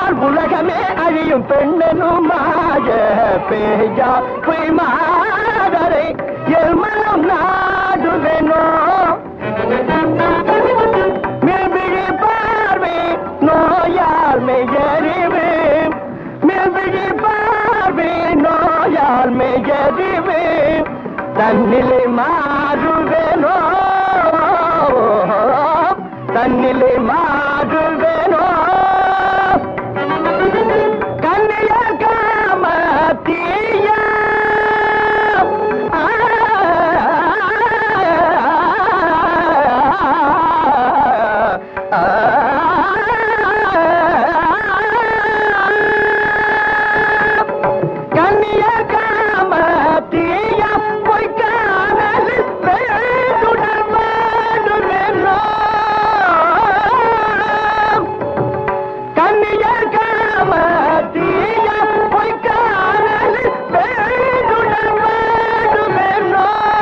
அழகினால் உலகமே அழியும் பெண்ணனுமாய பேயா பொய் மாதரை எல்மனம் நாடுவேனோ மில்விழி பார்வை நோயால் மெய்யறிவு மில்விழி பார்வை நோயால் மெய்யறிவு தன்னிலை மாறுவேனோ தன்னிலை மாறுவேனோ கண்ணியர் காம தீயா கண்ணியர் காம தீயா பொய்க்கானல் பேருடல் வேண்டுமென்றோ கண்ணியர் காம தீய பொய்க்கானல் வேண்டுடல் வேண்டுமென்றோ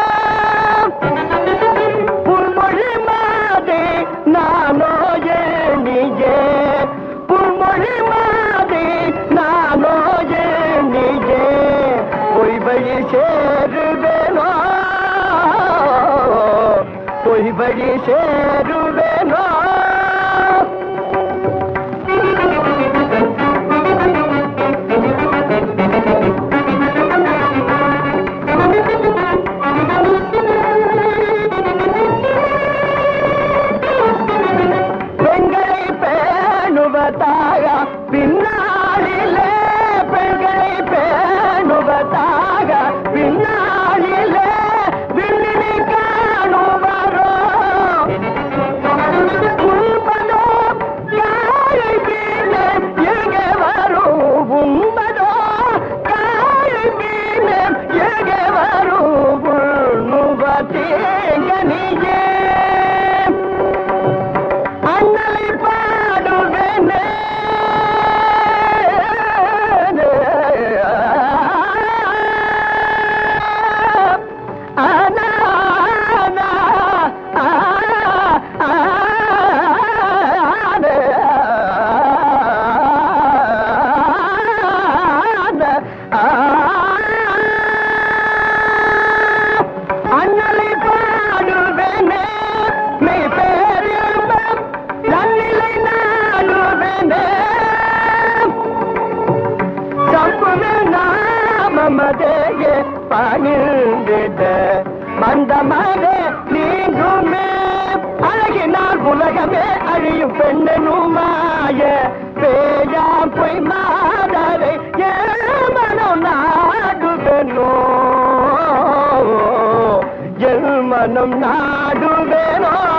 புல்மொழி மாதே நானோ ஏனியே புல்மொழி மாதே நானோ ஏனியே பொய் வழி சேருவேனோ பொய் வழி சேருவேனோ பெண்களை பேணுவதாக பின்னாளிலே பெண்களை பேணுவதாக பின்னாளிலே விண்ணினை காணுவரோ உண்பதோ காரை மீன எங்க வரும் உண்பதோ காரை மீன எங்க வரும் உண்ணுவதேங்கனியே அண்ணலை பாடுவேனே ஆனா, ஆனா, ஆ, அண்ணலை பாடுவேனே மெய் பேரின்பம் நன்னிலை நாடுவேனே சம்புவில் நாமமதேயே பணிந்திட மந்தமதே நீங்குமே அழகினால் உலகமே அழியும் பெண்ணனுமாய பேயாம் பொய் மாதரை ஏமனோ நாடுவேனோ எல் மனம் நாடுவேனோ